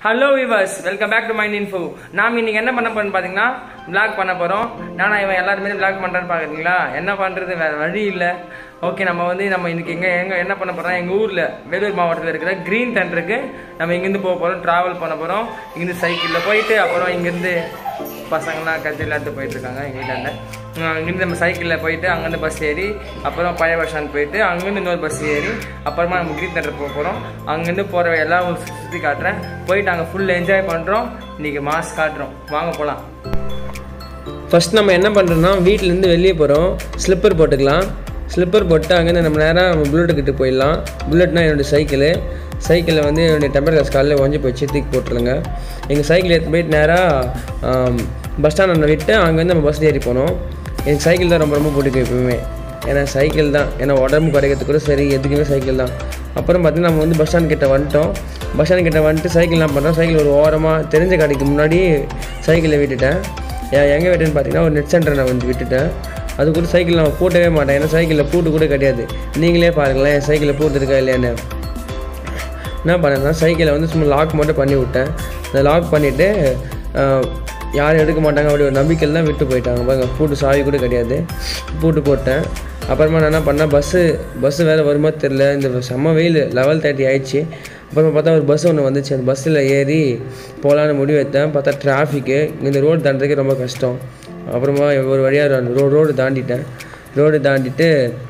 hello viewers welcome back to mind info நாம் இன்னைக்கு என்ன பண்ண போறோம்னு பார்த்தீங்கன்னா vlog பண்ண போகிறோம் நானா இவன் எல்லாருமே vlog பண்ணுறேன்னு பார்க்குறீங்களா என்ன பண்ணுறது வேறு வழி இல்லை ஓகே நம்ம வந்து நம்ம இன்னைக்கு எங்கே எங்கே என்ன பண்ண போகிறோம் எங்கள் ஊரில் வேலூர் மாவட்டத்தில் இருக்கிற க்ரீன் தண்டருக்கு நம்ம இங்கேருந்து போக போகிறோம் ட்ராவல் பண்ண போகிறோம் இங்கேருந்து சைக்கிளில் போயிட்டு அப்புறம் இங்கேருந்து பசங்களாம் கட்சி எல்லாத்து போயிட்டு இருக்காங்க எங்கள் வீட்டாண்ட அஹ் இங்கேருந்து நம்ம சைக்கிளில் போயிட்டு அங்கேருந்து பஸ் ஏறி அப்புறம் பழைய பஸ் ஸ்டாண்ட் போயிட்டு அங்கேருந்து இன்னொரு பஸ் ஏறி அப்புறமா நம்ம கிரீன் தண்டர் போக போகிறோம் அங்கேருந்து போகிற எல்லாம் சுற்றி காட்டுறேன் போயிட்டு அங்கே ஃபுல் என்ஜாய் பண்ணுறோம் இன்றைக்கி மாஸ் காட்டுறோம் வாங்க போகலாம் ஃபஸ்ட் நம்ம என்ன பண்ணுறோம்னா வீட்டிலேருந்து வெளியே போகிறோம் ஸ்லிப்பர் போட்டுக்கலாம் ஸ்லிப்பர் போட்டு அங்கேருந்து நம்ம நேராக நம்ம புல்லட்டு கிட்ட போயிடலாம் புல்லட்னா என்னோடய சைக்கிளு சைக்கிளில் வந்து என்னுடைய டெம்பர் கிளாஸ் காலையில் ஒஞ்சி போச்சு தூக்கி போட்டுருங்க எங்கள் சைக்கிள் எடுத்து போயிட்டு நேராக பஸ் ஸ்டாண்ட் விட்டு அங்கேருந்து நம்ம பஸ் ஏறி போனோம் எனக்கு சைக்கிள் தான் ரொம்ப ரொம்ப பிடிக்கும் எப்பவுமே ஏன்னா சைக்கிள் தான் ஏன்னா உடம்பு குறைக்கிறதுக்கு கூட சரி எதுக்குமே சைக்கிள் தான் அப்புறம் பார்த்தீங்கன்னா நம்ம வந்து பஸ் ஸ்டாண்ட் கிட்ட வந்துட்டோம் பஸ் ஸ்டாண்ட் கிட்ட வந்துட்டு சைக்கிள் என்ன பண்ணுறோம் சைக்கிள் ஒரு ஓரமாக தெரிஞ்ச கடைக்கு முன்னாடி சைக்கிளை விட்டுட்டேன் ஏன் எங்கே விட்டேன்னு பார்த்தீங்கன்னா ஒரு நெட் சென்டர் நான் வந்து விட்டுட்டேன் அது கூட சைக்கிள் நான் பூட்டவே மாட்டேன் ஏன்னா சைக்கிளில் பூட்டு கூட கிடையாது நீங்களே பாருங்களேன் என் சைக்கிளில் பூட்டு இருக்கா இல்லையான்னு என்ன பண்ணேன்னா சைக்கிளை வந்து சும்மா லாக் மட்டும் பண்ணி விட்டேன் அந்த லாக் பண்ணிவிட்டு யாரும் எடுக்க மாட்டாங்க அப்படி ஒரு நம்பிக்கையில் தான் விட்டு போயிட்டாங்க பாருங்க பூட்டு சாவி கூட கிடையாது பூட்டு போட்டேன் அப்புறமா நான் என்ன பண்ணேன் பஸ்ஸு பஸ்ஸு வேறு வருமா தெரில இந்த செம்ம வெயில் லெவல் தேர்ட்டி ஆயிடுச்சு அப்புறமா பார்த்தா ஒரு பஸ் ஒன்று வந்துச்சு அந்த பஸ்ஸில் ஏறி போகலான்னு முடிவு எடுத்தேன் பார்த்தா டிராஃபிக்கு இந்த ரோடு தாண்டதுக்கு ரொம்ப கஷ்டம் அப்புறமா ஒரு வழியாக ரோ ரோடு தாண்டிட்டேன் ரோடு தாண்டிட்டு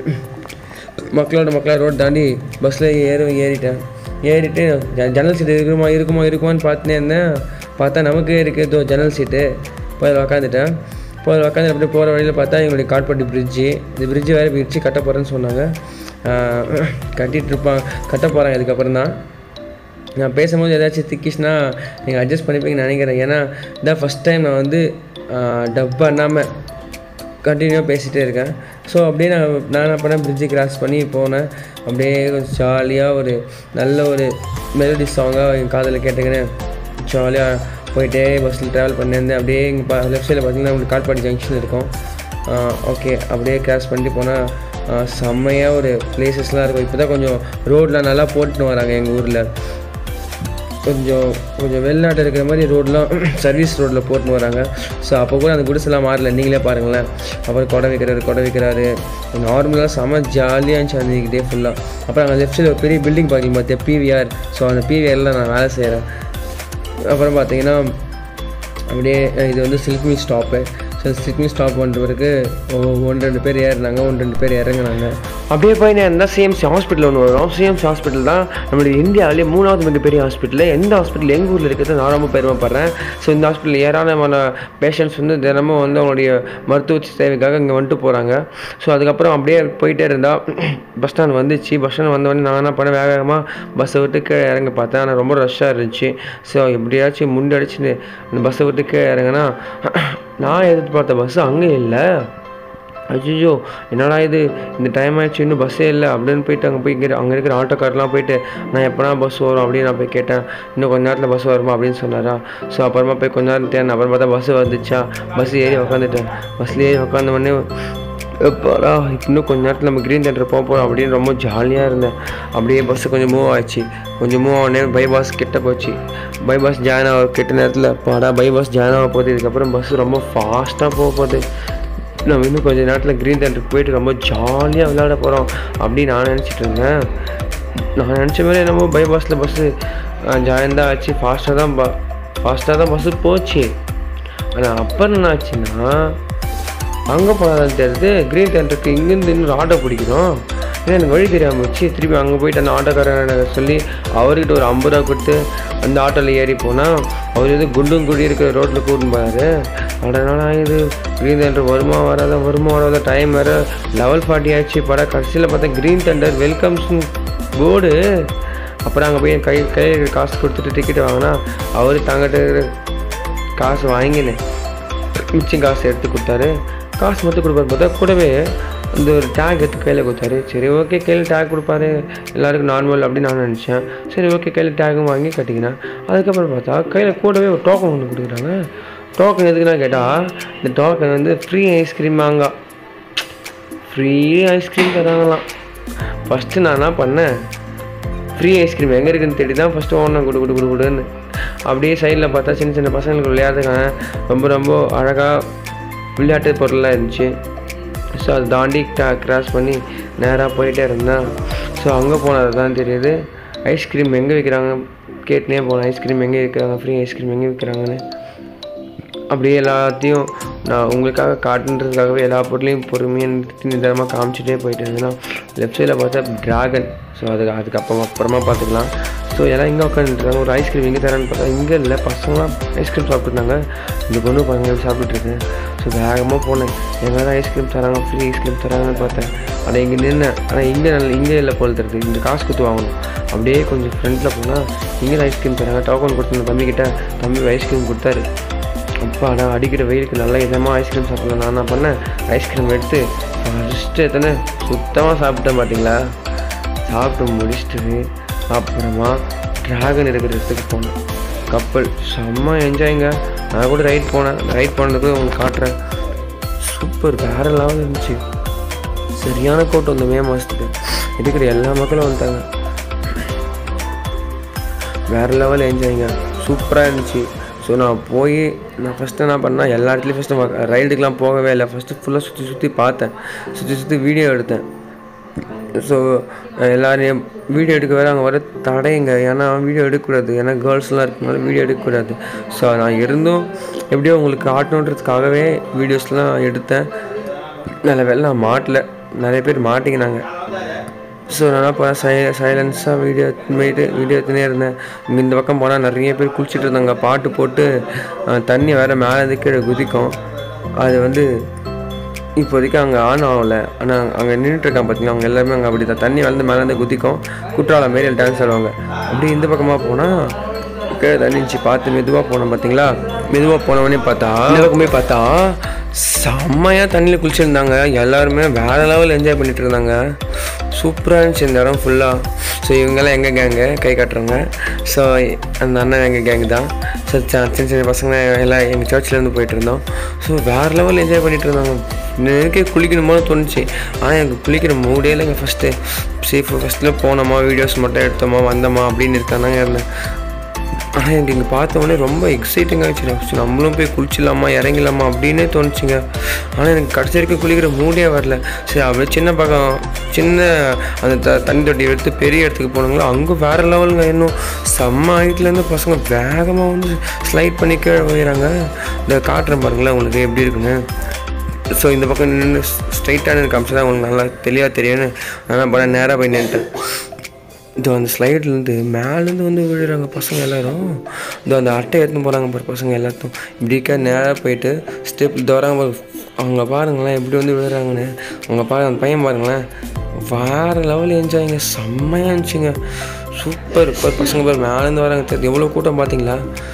மக்களோட மக்களாக ரோடு தாண்டி பஸ்ஸில் ஏறும் ஏறிட்டேன் ஏறிட்டு ஜ- ஜன்னல் சீட்டு இருக்குமா இருக்குமா இருக்குமான்னு பார்த்துனே இருந்தேன் பார்த்தா நமக்கு இருக்குது ஜன்னல் சீட்டு போய் அதில் உக்காந்துட்டேன் போய் அதில் உக்காந்து அப்படியே போகிற வழியில் பார்த்தா எங்களுடைய காட்பாட்டி பிரிட்ஜு இந்த பிரிட்ஜு வேறு பிரிட்ஜு கட்ட போகிறேன்னு சொன்னாங்க ஆஹ் கட்டிட்டு இருப்பாங்க கட்ட போகிறாங்க இதுக்கப்புறம் தான் நான் பேசும்போது ஏதாச்சும் திக்கிஷ்னா நீங்கள் அட்ஜஸ்ட் பண்ணிப்பீங்கன்னு நினைக்கிறேன் ஏன்னா இதான் ஃபஸ்ட் டைம் நான் வந்து டப் பண்ணாமல் கண்டினியூவாக பேசிகிட்டே இருக்கேன் ஸோ அப்படியே நான் நான் என்ன பண்ணேன் பிரிட்ஜு கிராஸ் பண்ணி போனேன் அப்படியே கொஞ்சம் ஜாலியாக ஒரு நல்ல ஒரு மெலடி சாங்காக என் காதில் கேட்டுக்கினேன் ஜாலியாக போயிட்டே பஸ்ஸில் ட்ராவல் பண்ணியிருந்தேன் அப்படியே இங்கே பா லெஃப்ட் சைடில் பார்த்தீங்கன்னா உங்களுக்கு காட்பாடி ஜங்ஷன் இருக்கும் ஓகே அப்படியே கிராஸ் பண்ணிட்டு போனால் செம்மையாக ஒரு பிளேசஸ்லாம் இருக்கும் இப்போ தான் கொஞ்சம் ரோட்லாம் நல்லா போட்டுன்னு வராங்க எங்கள் ஊரில் கொஞ்சம் கொஞ்சம் வெளிநாட்டு இருக்கிற மாதிரி ரோடெலாம் சர்வீஸ் ரோட்டில் போட்டுன்னு வராங்க ஸோ அப்போ கூட அந்த குடிசெல்லாம் மாறல நீங்களே பாருங்களேன் அப்புறம் கொடை வைக்கிறாரு கொடை வைக்கிறாரு நார்மலாக செம ஜாலியாக இருந்துச்சு அந்த டே ஃபுல்லாக அப்புறம் அங்கே லெஃப்ட் சைடில் ஒரு பெரிய பில்டிங் பார்க்கிங் பார்த்தியா பிவிஆர் ஸோ அந்த பிவிஆரில் நான் வேலை செய்கிறேன் அப்புறம் பார்த்தீங்கன்னா அப்படியே இது வந்து silk mill stop so silk mill stop பண்ணுற பிறகு ஒன்று ரெண்டு பேர் ஏறினாங்க ஒன்று ரெண்டு பேர் இறங்குனாங்க அப்படியே போய் நான் இருந்தால் சிஎம்சி ஹாஸ்பிட்டல் ஒன்று வரும் சிஎம்சி ஹாஸ்பிட்டல் தான் நம்மளுடைய இந்தியாவிலே மூணாவது மிகப்பெரிய ஹாஸ்பிட்டல் எந்த ஹாஸ்பிட்டல் எங்கள் ஊரில் இருக்கிறது நான் ரொம்ப பெருமைப்படுறேன் ஸோ இந்த ஹாஸ்பிட்டல் ஏராளமான பேஷண்ட்ஸ் வந்து தினமும் வந்து அவங்களுடைய மருத்துவ சேவைக்காக இங்கே வந்துட்டு போகிறாங்க ஸோ அதுக்கப்புறம் அப்படியே போயிட்டே இருந்தால் பஸ் ஸ்டாண்ட் வந்துச்சு பஸ் ஸ்டாண்ட் வந்தவொடனே நான் என்ன பண்ணேன் வேக வேகமாக பஸ்ஸை விட்டு கீழே இறங்க பார்த்தேன் ஆனால் ரொம்ப ரஷ்ஷாக இருந்துச்சு ஸோ எப்படியாச்சும் முண்டடிச்சுன்னு அந்த பஸ்ஸை விட்டு கீழே இறங்கினா நான் எதிர்பார்த்த பஸ்ஸு அங்கே இல்லை அய்யோ என்னடா இது இந்த டைம் ஆயிடுச்சு இன்னும் பஸ்ஸே இல்லை அப்படின்னு போயிட்டு அங்கே போய் இங்கே அங்கே இருக்கிற ஆட்டோக்காரெலாம் போயிட்டு நான் எப்போனா பஸ் வரும் அப்படின்னு நான் போய் கேட்டேன் இன்னும் கொஞ்ச நேரத்தில் பஸ் வருமா அப்படின்னு சொன்னாரா ஸோ அப்புறமா போய் கொஞ்ச நேரம் தேன் அப்புறம் பார்த்தா பஸ் வந்துச்சா பஸ் ஏறி உக்காந்துட்டேன் பஸ்ஸில் ஏறி உட்காந்த உடனே எப்பாடா இன்னும் கொஞ்ச நேரத்தில் நம்ம க்ரீன் தேட்டர் போக போகிறோம் அப்படின்னு ரொம்ப ஜாலியாக இருந்தேன் அப்படியே பஸ்ஸு கொஞ்சம் மூவ் ஆச்சு கொஞ்சம் மூவ் ஆனே பைபாஸ் கிட்ட போச்சு பைபாஸ் ஜாயின் ஆக கிட்ட நேரத்தில் பாடா பைபாஸ் ஜாயின் ஆக போகுது இதுக்கப்புறம் பஸ்ஸு ரொம்ப ஃபாஸ்ட்டாக போக போகுது நம்ம இன்னும் கொஞ்சம் நேரத்தில் க்ரீன் தேட்டருக்கு போயிட்டு ரொம்ப ஜாலியாக விளையாட போகிறோம் அப்படின்னு நான் நினச்சிட்டு இருந்தேன் நான் நினச்ச மாதிரி என்னமோ பைபாஸில் பஸ்ஸு ஜாயின் தான் ஆச்சு ஃபாஸ்ட்டாக தான் ப ஃபாஸ்ட்டாக தான் பஸ்ஸு போச்சு ஆனால் அப்புறம் என்ன ஆச்சுன்னா அங்கே போனாலும் தெரியுது க்ரீன் தேட்டருக்கு இங்கேருந்து இன்னொரு ஆட்டோ பிடிக்கணும் ஏன்னா எனக்கு வழி தெரியாமல் வச்சு திருப்பி அங்கே போயிட்டு அந்த ஆட்டோக்காரனை சொல்லி அவர்கிட்ட ஒரு ஐம்பது ரூபா கொடுத்து அந்த ஆட்டோவில் ஏறி போனால் அவர் வந்து குண்டும் குடி இருக்கிற ரோட்டில் கூட்டின்னு போகிறாரு அதனால இது க்ரீன் தேண்டர் வருமா வராத வருமா வராத டைம் வேறு லெவல் ஃபார்ட்டி ஆச்சு படம் கடைசியில் பார்த்தா க்ரீன் தேண்டர் வெல்கம்ஸ் போர்டு அப்புறம் அங்கே போய் என் கை கையில் இருக்கிற காசு கொடுத்துட்டு டிக்கெட் வாங்கினா அவர் தங்கிட்ட இருக்கிற காசு வாங்கினேன் மிச்சம் காசு எடுத்து கொடுத்தாரு காசு மட்டும் கொடுப்பாரு பார்த்தா கூடவே இந்த ஒரு டேக் எடுத்து கையில் கொடுத்தாரு சரி ஓகே கையில் டேக் கொடுப்பாரு எல்லாருக்கும் நார்மல் அப்படின்னு நான் நினச்சேன் சரி ஓகே கையில் டேக்கும் வாங்கி கட்டிக்கினேன் அதுக்கப்புறம் பார்த்தா கையில் கூடவே ஒரு டோக்கன் ஒன்று கொடுக்குறாங்க டோக்கன் எதுக்குன்னா கேட்டால் இந்த டோக்கன் வந்து ஃப்ரீ ஐஸ்கிரீம் வாங்க ஃப்ரீ ஐஸ்கிரீம் தராங்களாம் ஃபஸ்ட்டு நான் என்ன பண்ணேன் ஃப்ரீ ஐஸ்கிரீம் எங்கே இருக்குன்னு தேடி தான் ஃபஸ்ட்டு ஓடணும் குடு குடு குடு குடுன்னு அப்படியே சைடில் பார்த்தா சின்ன சின்ன பசங்களுக்கு விளையாடுறதுக்கான ரொம்ப ரொம்ப அழகாக விளையாட்டு பொருள்லாம் இருந்துச்சு ஸோ அதை தாண்டி கிராஸ் பண்ணி நேராக போயிட்டே இருந்தேன் ஸோ அங்கே போனது தான் தெரியுது ஐஸ்கிரீம் எங்கே விற்கிறாங்க கேட்டுனே போனேன் ஐஸ்கிரீம் எங்கே விற்கிறாங்க ஃப்ரீ ஐஸ்கிரீம் எங்கே விற்கிறாங்கன்னு அப்படியே எல்லாத்தையும் நான் உங்களுக்காக காட்டுன்றதுக்காகவே எல்லா பொருளையும் பொறுமையாக நிறுத்தி நிதானமாக காமிச்சிட்டே போயிட்டு இருந்தேன்னா லெஃப்ட் சைடில் பார்த்தா ட்ராகன் ஸோ அதுக்கு அதுக்கு அப்புறமா அப்புறமா பார்த்துக்கலாம் ஸோ எல்லாம் இங்கே உட்காந்துருக்காங்க ஒரு ஐஸ்கிரீம் எங்கே தரேன்னு பார்த்தா இங்கே இல்லை பசங்களாம் ஐஸ்கிரீம் சாப்பிட்டுருந்தாங்க இந்த பொண்ணு பாருங்க சாப்பிட்டுருக்கேன் ஸோ வேகமாக போனேன் எங்கே தான் ஐஸ்கிரீம் தராங்க ஃப்ரீ ஐஸ்கிரீம் தராங்கன்னு பார்த்தேன் ஆனால் இங்கே நின்னேன் ஆனால் இங்கே நல்ல இங்கே இல்லை போல் தருது இங்கே காசு கொடுத்து வாங்கணும் அப்படியே கொஞ்சம் ஃப்ரண்ட்டில் போனால் இங்கே தான் ஐஸ்கிரீம் தராங்க டோக்கன் கொடுத்து தம்பிக்கிட்ட தம்பி ஐஸ்கிரீம் கொடுத்தாரு அப்பா நான் அடிக்கிற வெயிலுக்கு நல்லா இதமாக ஐஸ்கிரீம் சாப்பிடலாம் நான் என்ன பண்ணேன் ஐஸ்கிரீம் எடுத்து ஃபஸ்ட்டு எத்தனை சுத்தமாக சாப்பிட்டேன் பார்த்தீங்களா சாப்பிட்டு முடிச்சுட்டு அப்புறமா ட்ராகன் இருக்கிற இடத்துக்கு போனேன் கப்பல் செம்ம என்ஜாய்ங்க நான் கூட ரைட் போனேன் ரைட் போனதுக்கு உங்களுக்கு காட்டுறேன் சூப்பர் வேறு லெவல் இருந்துச்சு சரியான கூட்டம் இந்த மே மாதத்துக்கு இருக்கிற எல்லா மக்களும் வந்துட்டாங்க வேறு லெவல் என்ஜாய்ங்க சூப்பராக இருந்துச்சு ஸோ நான் போய் நான் ஃபஸ்ட்டு என்ன பண்ணேன் எல்லா இடத்துலையும் ஃபஸ்ட்டு ரைடுக்கெலாம் போகவே இல்லை ஃபஸ்ட்டு ஃபுல்லாக சுற்றி சுற்றி பார்த்தேன் சுற்றி சுற்றி வீடியோ எடுத்தேன் ஸோ எல்லாரையும் வீடியோ எடுக்க வேறு அங்கே வர தடையுங்க ஏன்னா வீடியோ எடுக்கக்கூடாது ஏன்னா கேர்ள்ஸ்லாம் இருக்கனால வீடியோ எடுக்கக்கூடாது ஸோ நான் இருந்தும் எப்படியோ உங்களுக்கு காட்டணுன்றதுக்காகவே வீடியோஸ்லாம் எடுத்தேன் நல்ல வேலை நான் மாட்டல நிறைய பேர் மாட்டிக்கினாங்க ஸோ நான் இப்போ சை சைலன்ஸாக வீடியோ போயிட்டு வீடியோ எடுத்துனே இருந்தேன் இங்கே இந்த பக்கம் போனால் நிறைய பேர் குளிச்சுட்டு இருந்தாங்க பாட்டு போட்டு அஹ், தண்ணி வேறு மேலே கீழே குதிக்கும் அது வந்து இப்போதைக்கு அங்கே ஆன் ஆகல ஆனால் அங்கே நின்றுட்டுருக்கான் பார்த்தீங்களா அவங்க எல்லாருமே அங்கே அப்படி தான் தண்ணி வளர்ந்து மேலேருந்து குதிக்கும் குற்றாலம் மாரி டான்ஸ் ஆடுவாங்க அப்படி இந்த பக்கமாக போனால் கீழே தண்ணி இருந்துச்சு பார்த்து மெதுவாக போனோம் பார்த்தீங்களா மெதுவாக போனவொடனே பார்த்தா இந்த பக்கம் போய் பார்த்தா செம்மையாக தண்ணியில் குளிச்சிருந்தாங்க எல்லாருமே வேற லெவல் என்ஜாய் பண்ணிட்டு இருந்தாங்க சூப்பராக இருந்துச்சு இந்த இடம் ஃபுல்லாக ஸோ இவங்கெல்லாம் எங்கள் கேங்கு கை காட்டுறவங்க ஸோ அந்த அண்ணன் எங்கள் கேங் தான் ஸோ சின்ன சின்ன பசங்க எல்லாம் எங்கள் சர்ச்லேருந்து போயிட்டு இருந்தோம் ஸோ வேறு லெவல் என்ஜாய் பண்ணிட்டு இருந்தாங்க எனக்கே குளிக்கணுமோ தோணுச்சு ஆனால் எனக்கு குளிக்கிற மூடே இல்லைங்க ஃபஸ்ட்டு சரி ஃபஸ்ட்டில் போனோமா வீடியோஸ் மட்டும் எடுத்தோமா வந்தோமா அப்படின்னு இருக்காங்க இருந்தேன் ஆனால் எனக்கு இங்கே பார்த்த உடனே ரொம்ப எக்ஸைட்டிங் ஆகிடுச்சு ஃபஸ்ட்டு நம்மளும் போய் குளிச்சிடலாமா இறங்கிடலாமா அப்படின்னே தோணுச்சுங்க ஆனால் எனக்கு கடைசி வரைக்கும் குளிக்கிற மூடே வரல சரி அப்படியே சின்ன பக்கம் சின்ன அந்த த தண்ணி தொட்டி எடுத்து பெரிய இடத்துக்கு போனாங்களோ அங்கே வேறு லெவலுங்க இன்னும் செம்ம ஹைட்லேருந்து பசங்க வேகமாக வந்து ஸ்லைட் பண்ணி கீழே போயிடறாங்க இந்த காட்டுறேன் பாருங்களேன் உங்களுக்கு எப்படி இருக்குன்னு ஸோ இந்த பக்கம் நின்று ஸ்ட்ரைட்டாக எனக்கு காமிச்சா தான் உங்களுக்கு நல்லா தெளிவாக தெரியும்னு நான் பண்ண நேராக போய் நின்ட்டேன் இதோ அந்த ஸ்லைட்லேருந்து மேலேருந்து வந்து விழுறாங்க பசங்க எல்லாரும் இதோ அந்த அட்டை எடுத்துன்னு போகிறாங்க பாரு பசங்க எல்லாத்தையும் இப்படிக்கா நேராக போயிட்டு ஸ்டெப் தோறாங்க பாரு அவங்க பாருங்களேன் எப்படி வந்து விழுறாங்கன்னு அவங்க பாருங்க அந்த பையன் பாருங்களேன் வேறு லெவல் என்ஜாய்ங்க செம்மையாக இருந்துச்சுங்க சூப்பர் இப்போ பசங்க பாரு மேலேருந்து வராங்க தெரியுது எவ்வளோ கூட்டம் பார்த்தீங்களா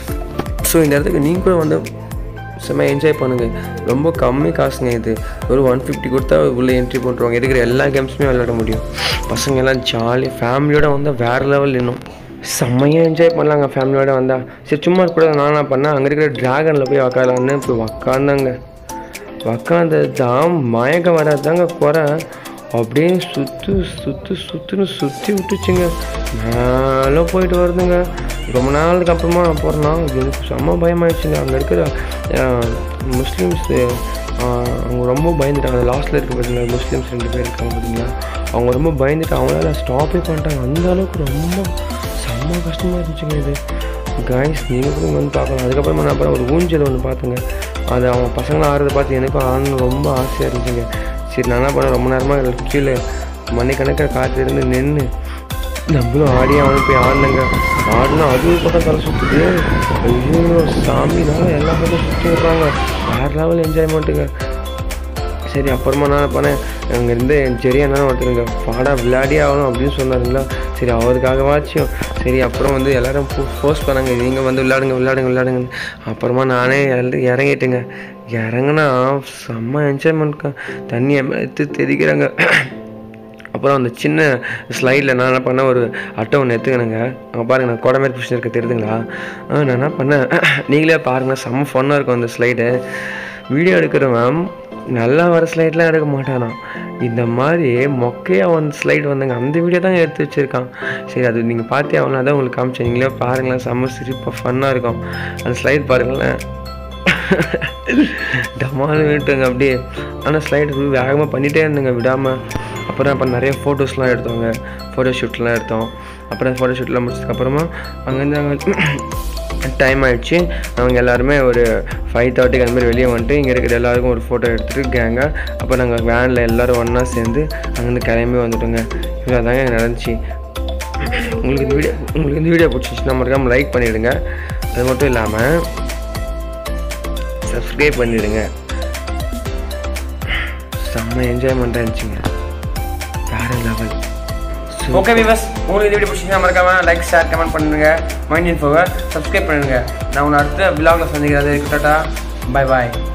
ஸோ இந்த இடத்துக்கு நீங்கள் கூட வந்து செம்ம என்ஜாய் பண்ணுங்க ரொம்ப கம்மி காசுங்க இது ஒரு ஒன் ஃபிஃப்டி கொடுத்தா உள்ளே என்ட்ரி போட்டுருவாங்க இருக்கிற எல்லா கேம்ஸுமே விளையாட முடியும் பசங்க எல்லாம் ஜாலியாக ஃபேமிலியோட வந்தால் வேறு லெவல் இன்னும் செம்மையாக என்ஜாய் பண்ணலாங்க ஃபேமிலியோட வந்தால் சரி சும்மா கூட நான் என்ன பண்ணேன் அங்கே இருக்கிற ட்ராகனில் போய் உக்காலான்னு போய் உக்காந்தாங்க உக்காந்தது தான் மயக்கம் வராதாங்க குறை அப்படியே சுற்று சுற்று சுற்றுன்னு சுற்றி விட்டுச்சுங்க மேலே போயிட்டு வருதுங்க ரொம்ப நாளுக்கு அப்புறமா நான் போகிறேன்னா எனக்கு செம்ம பயமாயிடுச்சுங்க அங்கே இருக்கிற அஹ், முஸ்லீம்ஸ் அஹ், அவங்க ரொம்ப பயந்துட்டாங்க அந்த லாஸ்ட்டில் இருக்க பார்த்தீங்களா முஸ்லீம்ஸ் ரெண்டு பேர் இருக்காங்க பார்த்தீங்களா அவங்க ரொம்ப பயந்துட்டு அவங்களால ஸ்டாப்பே பண்ணிட்டாங்க அந்த அளவுக்கு ரொம்ப செம்ம கஷ்டமாக இருந்துச்சுங்க இது கைஸ் நீங்கள் கூட வந்து பார்க்கலாம் அதுக்கப்புறமா நான் அப்புறம் ஒரு ஊஞ்சல் ஒன்று பார்த்துங்க அது அவங்க பசங்களை ஆடுறத பார்த்து எனக்கும் ஆடணும் ரொம்ப ஆசையாக இருந்துச்சுங்க சரி நான் என்ன பண்ணேன் ரொம்ப நேரமாக கீழே மணிக்கணக்கில் காற்று இருந்து நின்று நம்மளும் ஆடி அவனும் போய் ஆடினங்க ஆடினா அது ஒரு பக்கம் தலை சுற்றுது ஐயோ சாமினால எல்லா பக்கம் சுற்றி விட்றாங்க வேறு லெவல் என்ஜாய்மெண்ட்டுங்க சரி அப்புறமா நான் பண்ணேன் அங்கேருந்து சரி என்ன ஒருத்தருங்க பாடா விளையாடியே ஆகணும் அப்படின்னு சொன்னாருங்களா சரி அவருக்காகவாச்சும் சரி அப்புறம் வந்து எல்லாரும் ஃபோர்ஸ் பண்ணாங்க நீங்கள் வந்து விளையாடுங்க விளையாடுங்க விளையாடுங்க அப்புறமா நானே இறந்து இறங்கிட்டேங்க இறங்குனா செம்ம என்ஜாய்மெண்ட்க்கா தண்ணி எடுத்து தெதிக்கிறாங்க அப்புறம் அந்த சின்ன ஸ்லைடில் நான் என்ன பண்ணேன் ஒரு அட்டை ஒன்று எடுத்துக்கணுங்க அங்கே பாருங்க நான் குடமே பிடிச்சி இருக்க தெரியுதுங்களா ஆ நான் என்ன பண்ணேன் நீங்களே பாருங்கள் செம்ம ஃபன்னாக இருக்கும் அந்த ஸ்லைடு வீடியோ எடுக்கிறவன் நல்லா வர ஸ்லைட்லாம் எடுக்க மாட்டானா இந்த மாதிரி மொக்கையாக வந்து ஸ்லைட் வந்தாங்க அந்த வீடியோ தான் எடுத்து வச்சுருக்கான் சரி அது நீங்கள் பார்த்தே ஆகணும் அதான் உங்களுக்கு காமிச்சேன் நீங்களே பாருங்களேன் செம்ம சிரிப்பாக ஃபன்னாக இருக்கும் அந்த ஸ்லைட் பாருங்களேன் டமான்னு விட்டுங்க அப்படியே ஆனால் ஸ்லைடு வேகமாக பண்ணிகிட்டே இருந்தேங்க விடாமல் அப்புறம் அப்போ நிறைய ஃபோட்டோஸ்லாம் எடுத்தோங்க ஃபோட்டோ ஷூட்லாம் எடுத்தோம் அப்புறம் ஃபோட்டோ ஷூட்லாம் முடிச்சதுக்கப்புறமா அங்கேருந்து அங்கே டைம் ஆயிடுச்சு அவங்க எல்லாருமே ஒரு ஃபைவ் தேர்ட்டிக்கு அந்த மாதிரி வெளியே வந்துட்டு இங்கே இருக்கிற எல்லாருக்கும் ஒரு ஃபோட்டோ எடுத்துகிட்டு கேங்காக அப்போ நாங்கள் வேனில் எல்லோரும் ஒன்றா சேர்ந்து அங்கேருந்து கிளம்பி வந்துட்டோங்க இவ்வளோ தாங்க எனக்கு நடந்துச்சு உங்களுக்கு இந்த வீடியோ உங்களுக்கு இந்த வீடியோ பிடிச்சிச்சுன்னா மறக்காமல் லைக் பண்ணிவிடுங்க அது மட்டும் இல்லாமல் சப்ஸ்கிரைப் பண்ணிவிடுங்க செம்ம என்ஜாய்மெண்ட்டாக இருந்துச்சுங்க வேறு லெவல் ஓகே விவஸ் உங்களுக்கு இந்த வீடியோ பிடிச்சிங்கன்னா மறக்காம லைக் ஷேர் கமெண்ட் பண்ணுங்க மைண்ட் இன்ஃபோவை சப்ஸ்கிரைப் பண்ணுங்க நான் உன்னை அடுத்த விலாகில் சந்திக்கிறேன் அது டாட்டா பை பாய்